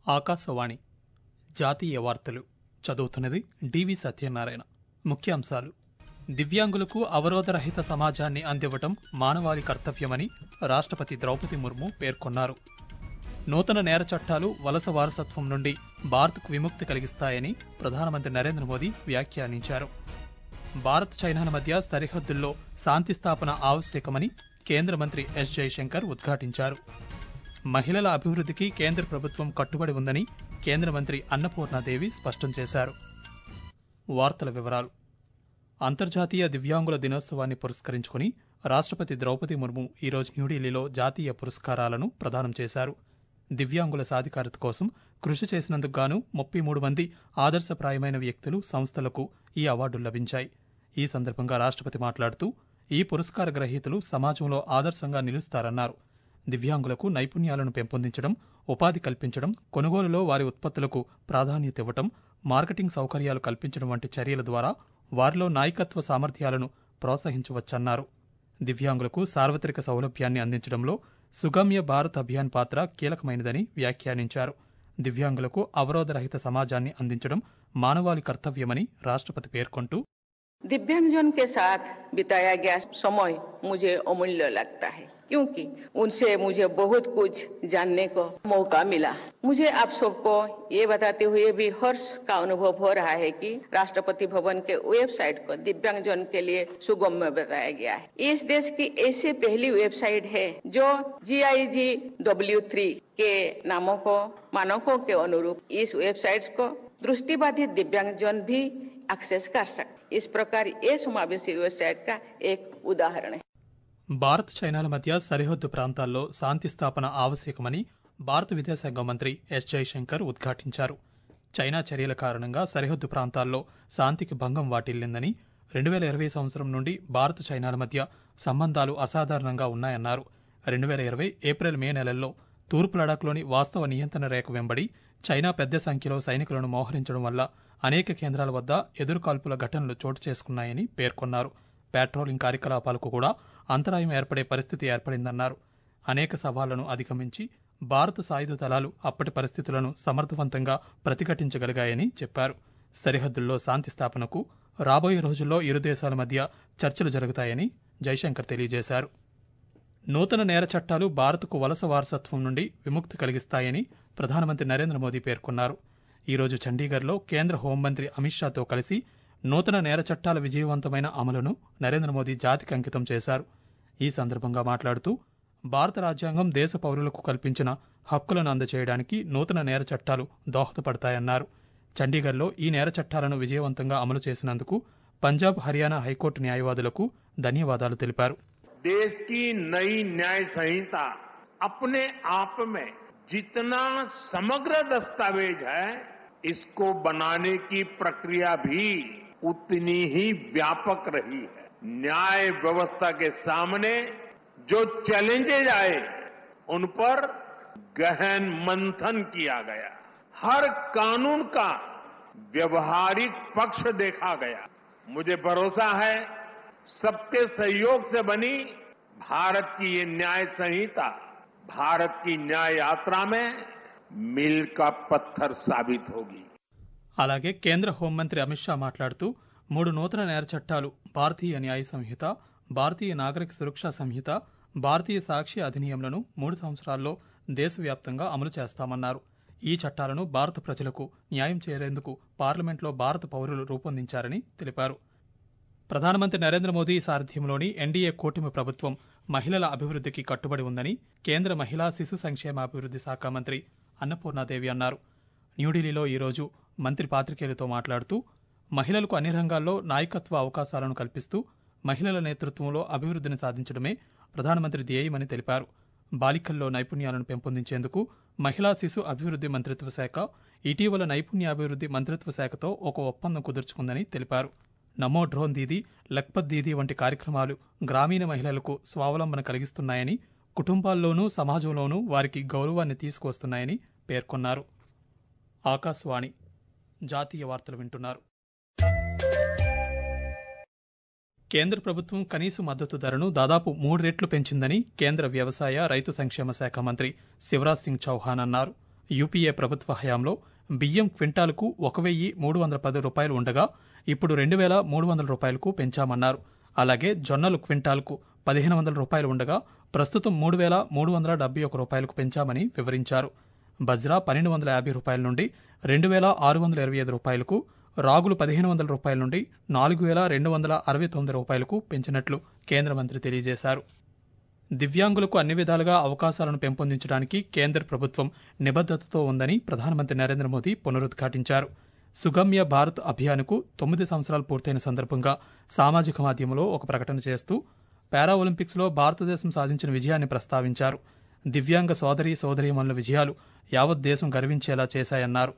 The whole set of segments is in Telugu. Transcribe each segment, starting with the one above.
ఆకాశవాణి జాతీయ వార్తలు చదువుతున్నది డివి సత్యనారాయణ ముఖ్యాంశాలు దివ్యాంగులకు అవరోధరహిత సమాజాన్ని అందివ్వటం మానవాళి కర్తవ్యమని రాష్ట్రపతి ద్రౌపది ముర్ము పేర్కొన్నారు నూతన నేర చట్టాలు వలస వారసత్వం నుండి భారత్కు విముక్తి కలిగిస్తాయని ప్రధానమంత్రి నరేంద్ర మోదీ వ్యాఖ్యానించారు భారత్ చైనాల మధ్య సరిహద్దుల్లో శాంతి స్థాపన ఆవశ్యకమని కేంద్ర మంత్రి ఎస్ జయశంకర్ ఉద్ఘాటించారు మహిళల అభివృద్ధికి కేంద్ర ప్రభుత్వం కట్టుబడి ఉందని కేంద్ర మంత్రి అన్నపూర్ణాదేవి స్పష్టం చేశారు వార్తల వివరాలు అంతర్జాతీయ దివ్యాంగుల దినోత్సవాన్ని పురస్కరించుకుని రాష్ట్రపతి ద్రౌపది ముర్ము ఈరోజు న్యూఢిల్లీలో జాతీయ పురస్కారాలను ప్రదానం చేశారు దివ్యాంగుల సాధికారత కోసం కృషి చేసినందుకు గాను ముప్పై మూడు మంది ఆదర్శప్రాయమైన వ్యక్తులు సంస్థలకు ఈ అవార్డులు లభించాయి ఈ సందర్భంగా రాష్ట్రపతి మాట్లాడుతూ ఈ పురస్కార గ్రహీతలు సమాజంలో ఆదర్శంగా నిలుస్తారన్నారు దివ్యాంగులకు నైపుణ్యాలను పెంపొందించడం ఉపాధి కల్పించడం కొనుగోలులో వారి ఉత్పత్తులకు ప్రాధాన్యత ఇవ్వటం మార్కెటింగ్ సౌకర్యాలు కల్పించడం వంటి చర్యల ద్వారా వారిలో నాయకత్వ సామర్థ్యాలను ప్రోత్సహించవచ్చన్నారు దివ్యాంగులకు సార్వత్రిక సౌలభ్యాన్ని అందించడంలో సుగమ్య భారత్ అభియాన్ పాత్ర కీలకమైనదని వ్యాఖ్యానించారు దివ్యాంగులకు అవరోధరహిత సమాజాన్ని అందించడం మానవాళి కర్తవ్యమని రాష్ట్రపతి పేర్కొంటూ दिव्यांगजन के साथ बिताया गया समय मुझे अमूल्य लगता है क्योंकि उनसे मुझे बहुत कुछ जानने को मौका मिला मुझे आप सबको ये बताते हुए भी हर्ष का अनुभव हो रहा है कि राष्ट्रपति भवन के वेबसाइट को दिव्यांगजन के लिए सुगम्य बताया गया है इस देश की ऐसी पहली वेबसाइट है जो जी आई जी डब्ल्यू थ्री के नामों को मानकों के अनुरूप इस वेबसाइट को दृष्टिबाधित दिव्यांगजन भी एक्सेस कर सकते इस प्रकार ये समावेशी वेबसाइट का एक उदाहरण है భారత్ చైనాల మధ్య సరిహద్దు ప్రాంతాల్లో శాంతి స్థాపన ఆవశ్యకమని భారత విదేశాంగ మంత్రి ఎస్ జయశంకర్ ఉద్ఘాటించారు చైనా చర్యల కారణంగా సరిహద్దు ప్రాంతాల్లో శాంతికి భంగం వాటిల్లిందని రెండు వేల ఇరవై సంవత్సరం నుండి భారత్ చైనాల మధ్య సంబంధాలు అసాధారణంగా ఉన్నాయన్నారు రెండు వేల ఇరవై ఏప్రిల్ మే నెలల్లో తూర్పు లడాఖ్లోని వాస్తవ నియంత్రణ రేఖ వెంబడి చైనా పెద్ద సంఖ్యలో సైనికులను మోహరించడం వల్ల అనేక కేంద్రాల వద్ద ఎదురుకాల్పుల ఘటనలు చోటు చేసుకున్నాయని పేర్కొన్నారు పెట్రోలింగ్ కార్యకలాపాలకు కూడా అంతరాయం ఏర్పడే పరిస్థితి ఏర్పడిందన్నారు అనేక సవాళ్లను అధిగమించి భారత సాయుధ దళాలు అప్పటి పరిస్థితులను సమర్థవంతంగా ప్రతిఘటించగలిగాయని చెప్పారు సరిహద్దుల్లో శాంతి స్థాపనకు రాబోయే రోజుల్లో ఇరు దేశాల మధ్య చర్చలు జరుగుతాయని జైశంకర్ తెలియజేశారు నూతన నేర చట్టాలు భారత్కు వలస వారసత్వం నుండి విముక్తి కలిగిస్తాయని ప్రధానమంత్రి నరేంద్ర మోదీ పేర్కొన్నారు ఈరోజు చండీగఢ్లో కేంద్ర హోంమంత్రి అమిత్ షాతో కలిసి నూతన నేర చట్టాల విజయవంతమైన అమలును నరేంద్ర మోదీ జాతికి అంకితం చేశారు ఈ సందర్భంగా మాట్లాడుతూ భారత రాజ్యాంగం దేశ పౌరులకు కల్పించిన హక్కులను అందజేయడానికి నూతన నేర చట్టాలు దోహదపడతాయన్నారు చండీగఢ్లో ఈ నేర చట్టాలను విజయవంతంగా అమలు చేసినందుకు పంజాబ్ హర్యానా హైకోర్టు న్యాయవాదులకు ధన్యవాదాలు తెలిపారు देश की नई न्याय संहिता अपने आप में जितना समग्र दस्तावेज है इसको बनाने की प्रक्रिया भी उतनी ही व्यापक रही है न्याय व्यवस्था के सामने जो चैलेंजेज आए उन पर गहन मंथन किया गया हर कानून का व्यवहारिक पक्ष देखा गया मुझे भरोसा है सबके सहयोग से बनी भारत की ये न्याय संहिता भारत की न्याय यात्रा में मील का पत्थर साबित होगी అలాగే కేంద్ర హోంమంత్రి అమిత్ షా మాట్లాడుతూ మూడు నూతన నేర చట్టాలు భారతీయ న్యాయ సంహిత భారతీయ నాగరిక సురక్షా సంహిత భారతీయ సాక్షి అధినియంలను మూడు సంవత్సరాల్లో దేశవ్యాప్తంగా అమలు చేస్తామన్నారు ఈ చట్టాలను భారత ప్రజలకు న్యాయం చేరేందుకు పార్లమెంట్లో భారత పౌరులు రూపొందించారని తెలిపారు ప్రధానమంత్రి నరేంద్ర మోదీ సారథ్యంలోని ఎన్డీఏ కూటమి ప్రభుత్వం మహిళల అభివృద్ధికి కట్టుబడి ఉందని కేంద్ర మహిళా శిశు సంక్షేమాభివృద్ధి శాఖ మంత్రి అన్నపూర్ణాదేవి అన్నారు న్యూఢిల్లీలో ఈరోజు మంత్రి పాత్రికేయులతో మాట్లాడుతూ మహిళలకు అన్ని రంగాల్లో నాయకత్వ అవకాశాలను కల్పిస్తూ మహిళల నేతృత్వంలో అభివృద్ధిని సాధించడమే ప్రధానమంత్రి ధ్యేయమని తెలిపారు బాలికల్లో నైపుణ్యాలను పెంపొందించేందుకు మహిళా శిశు అభివృద్ధి మంత్రిత్వ శాఖ ఇటీవల నైపుణ్యాభివృద్ధి మంత్రిత్వ శాఖతో ఒక ఒప్పందం కుదుర్చుకుందని తెలిపారు నమో డ్రోన్ దీదీ లక్పత్ దీదీ వంటి కార్యక్రమాలు గ్రామీణ మహిళలకు స్వావలంబన కలిగిస్తున్నాయని కుటుంబాల్లోనూ సమాజంలోనూ వారికి గౌరవాన్ని తీసుకువస్తున్నాయని పేర్కొన్నారు ఆకాశవాణి జాతీయ వార్తలు వింటున్నారు కేంద్ర ప్రభుత్వం కనీస మద్దతు ధరను దాదాపు మూడు రెట్లు పెంచిందని కేంద్ర వ్యవసాయ రైతు సంక్షేమ శాఖ మంత్రి శివరాజ్ సింగ్ చౌహాన్ అన్నారు యూపీఏ ప్రభుత్వ హయాంలో బియ్యం క్వింటాలకు ఒక వెయ్యి మూడు వందల పది రూపాయలు ఉండగా ఇప్పుడు రెండు వేల మూడు వందల రూపాయలకు పెంచామన్నారు అలాగే జొన్నలు క్వింటాల్కు పదిహేను వందల రూపాయలు ఉండగా ప్రస్తుతం మూడు వేల మూడు వందల డెబ్బై ఒక రూపాయలకు పెంచామని వివరించారు బజ్రా పన్నెండు వందల యాభై రూపాయల నుండి రెండు వేల ఆరు వందల ఇరవై ఐదు రూపాయలకు రాగులు పదిహేను వందల రూపాయల నుండి నాలుగు వేల రెండు వందల అరవై తొమ్మిది రూపాయలకు పెంచినట్లు కేంద్ర మంత్రి తెలియజేశారు దివ్యాంగులకు అన్ని విధాలుగా అవకాశాలను పెంపొందించడానికి కేంద్ర ప్రభుత్వం నిబద్ధతతో ఉందని ప్రధానమంత్రి నరేంద్ర మోదీ పునరుద్ఘాటించారు సుగమ్య భారత్ అభియాన్కు తొమ్మిది సంవత్సరాలు పూర్తయిన సందర్భంగా సామాజిక మాధ్యమంలో ఒక ప్రకటన చేస్తూ పారా ఒలింపిక్స్లో భారతదేశం సాధించిన విజయాన్ని ప్రస్తావించారు దివ్యాంగ సోదరి సోదరీమణుల విజయాలు యావత్ దేశం గర్వించేలా చేశాయన్నారు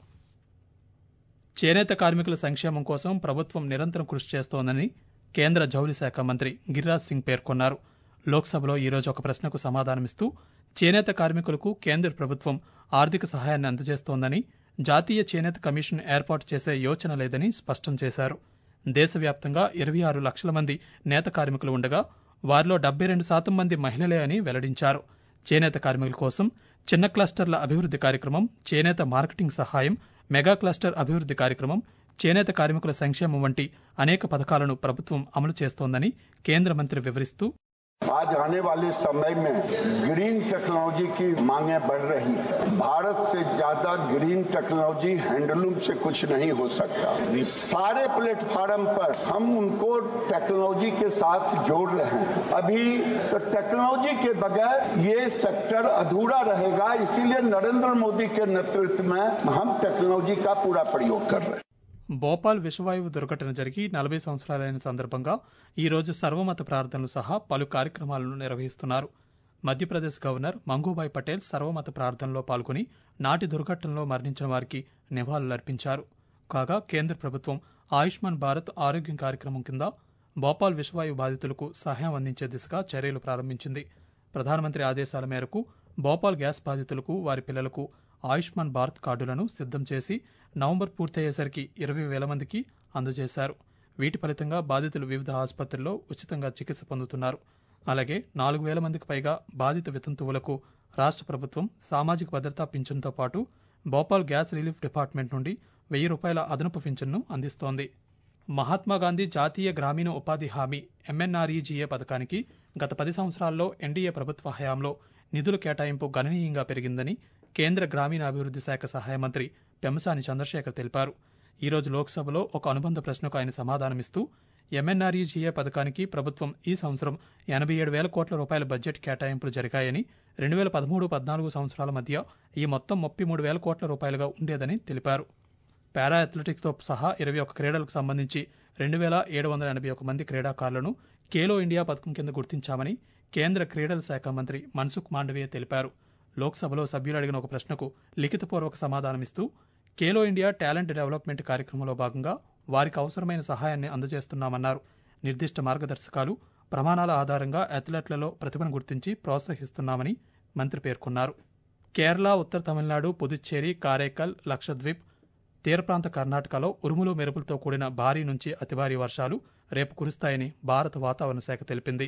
చేనేత కార్మికుల సంక్షేమం కోసం ప్రభుత్వం నిరంతరం కృషి చేస్తోందని కేంద్ర జౌళి శాఖ మంత్రి గిరిరాజ్ సింగ్ పేర్కొన్నారు లోక్సభలో ఈరోజు ఒక ప్రశ్నకు సమాధానమిస్తూ చేనేత కార్మికులకు కేంద్ర ప్రభుత్వం ఆర్థిక సహాయాన్ని అందజేస్తోందని జాతీయ చేనేత కమిషన్ ఏర్పాటు చేసే యోచన లేదని స్పష్టం చేశారు దేశవ్యాప్తంగా ఇరవై ఆరు లక్షల మంది నేత కార్మికులు ఉండగా వారిలో డెబ్బై రెండు శాతం మంది మహిళలే అని వెల్లడించారు చేనేత కార్మికుల కోసం చిన్న క్లస్టర్ల అభివృద్ధి కార్యక్రమం చేనేత మార్కెటింగ్ సహాయం మెగా క్లస్టర్ అభివృద్ధి కార్యక్రమం చేనేత కార్మికుల సంక్షేమం వంటి అనేక పథకాలను ప్రభుత్వం అమలు చేస్తోందని కేంద్ర మంత్రి వివరిస్తూ आज आने वाले समय में ग्रीन टेक्नोलॉजी की मांगे बढ़ रही है भारत से ज्यादा ग्रीन टेक्नोलॉजी हैंडलूम से कुछ नहीं हो सकता सारे प्लेटफॉर्म पर हम उनको टेक्नोलॉजी के साथ जोड़ रहे हैं अभी तो टेक्नोलॉजी के बगैर ये सेक्टर अधूरा रहेगा इसीलिए नरेंद्र मोदी के नेतृत्व में हम टेक्नोलॉजी का पूरा प्रयोग कर रहे हैं భోపాల్ విషవాయువు దుర్ఘటన జరిగి నలభై సంవత్సరాలైన సందర్భంగా ఈరోజు సర్వమత ప్రార్థనలు సహా పలు కార్యక్రమాలను నిర్వహిస్తున్నారు మధ్యప్రదేశ్ గవర్నర్ మంగూభాయ్ పటేల్ సర్వమత ప్రార్థనలో పాల్గొని నాటి దుర్ఘటనలో మరణించిన వారికి నివాళులర్పించారు కాగా కేంద్ర ప్రభుత్వం ఆయుష్మాన్ భారత్ ఆరోగ్యం కార్యక్రమం కింద భోపాల్ విషవాయు బాధితులకు సహాయం అందించే దిశగా చర్యలు ప్రారంభించింది ప్రధానమంత్రి ఆదేశాల మేరకు భోపాల్ గ్యాస్ బాధితులకు వారి పిల్లలకు ఆయుష్మాన్ భారత్ కార్డులను సిద్ధం చేసి నవంబర్ పూర్తయ్యేసరికి ఇరవై వేల మందికి అందజేశారు వీటి ఫలితంగా బాధితులు వివిధ ఆసుపత్రుల్లో ఉచితంగా చికిత్స పొందుతున్నారు అలాగే నాలుగు వేల మందికి పైగా బాధిత వితంతువులకు రాష్ట్ర ప్రభుత్వం సామాజిక భద్రతా పింఛన్తో పాటు భోపాల్ గ్యాస్ రిలీఫ్ డిపార్ట్మెంట్ నుండి వెయ్యి రూపాయల అదనపు పింఛన్ను అందిస్తోంది మహాత్మాగాంధీ జాతీయ గ్రామీణ ఉపాధి హామీ ఎంఎన్ఆర్ఈజీఏ పథకానికి గత పది సంవత్సరాల్లో ఎన్డీఏ ప్రభుత్వ హయాంలో నిధుల కేటాయింపు గణనీయంగా పెరిగిందని కేంద్ర గ్రామీణాభివృద్ధి శాఖ సహాయ మంత్రి పెమ్మసాని చంద్రశేఖర్ తెలిపారు ఈరోజు లోక్సభలో ఒక అనుబంధ ప్రశ్నకు ఆయన సమాధానమిస్తూ ఎంఎన్ఆర్ఈజీఏ పథకానికి ప్రభుత్వం ఈ సంవత్సరం ఎనభై ఏడు వేల కోట్ల రూపాయల బడ్జెట్ కేటాయింపులు జరిగాయని రెండు వేల పదమూడు పద్నాలుగు సంవత్సరాల మధ్య ఈ మొత్తం ముప్పై మూడు వేల కోట్ల రూపాయలుగా ఉండేదని తెలిపారు పారా అథ్లెటిక్స్తో సహా ఇరవై ఒక్క క్రీడలకు సంబంధించి రెండు వేల ఏడు వందల ఎనభై ఒక మంది క్రీడాకారులను ఖేలో ఇండియా పథకం కింద గుర్తించామని కేంద్ర క్రీడల శాఖ మంత్రి మన్సుఖ్ మాండవీయ తెలిపారు లోక్సభలో సభ్యులు అడిగిన ఒక ప్రశ్నకు లిఖితపూర్వక సమాధానమిస్తూ ఖేలో ఇండియా టాలెంట్ డెవలప్మెంట్ కార్యక్రమంలో భాగంగా వారికి అవసరమైన సహాయాన్ని అందజేస్తున్నామన్నారు నిర్దిష్ట మార్గదర్శకాలు ప్రమాణాల ఆధారంగా అథ్లెట్లలో ప్రతిభను గుర్తించి ప్రోత్సహిస్తున్నామని మంత్రి పేర్కొన్నారు కేరళ ఉత్తర తమిళనాడు పుదుచ్చేరి కారైకల్ లక్షద్వీప్ తీర ప్రాంత కర్ణాటకలో ఉరుములు మెరుపులతో కూడిన భారీ నుంచి అతి భారీ వర్షాలు రేపు కురుస్తాయని భారత వాతావరణ శాఖ తెలిపింది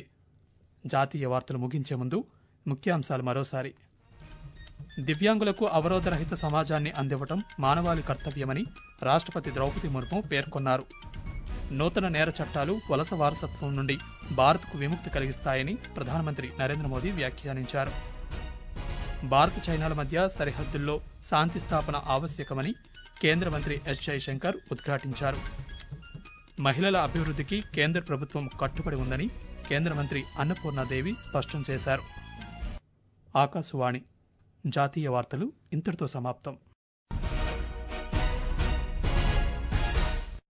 జాతీయ వార్తలు ముగించే ముందు ముఖ్యాంశాలు మరోసారి దివ్యాంగులకు అవరోధరహిత సమాజాన్ని అందివ్వటం మానవాళి కర్తవ్యమని రాష్ట్రపతి ద్రౌపది ముర్ము పేర్కొన్నారు నూతన నేర చట్టాలు వలస వారసత్వం నుండి భారత్కు విముక్తి కలిగిస్తాయని ప్రధానమంత్రి నరేంద్ర మోదీ వ్యాఖ్యానించారు భారత్ చైనాల మధ్య సరిహద్దుల్లో శాంతి స్థాపన ఆవశ్యకమని కేంద్ర మంత్రి ఎస్ జైశంకర్ ఉద్ఘాటించారు మహిళల అభివృద్ధికి కేంద్ర ప్రభుత్వం కట్టుబడి ఉందని కేంద్ర మంత్రి అన్నపూర్ణాదేవి స్పష్టం చేశారు ఆకాశవాణి జాతీయ వార్తలు ఇంతటితో సమాప్తం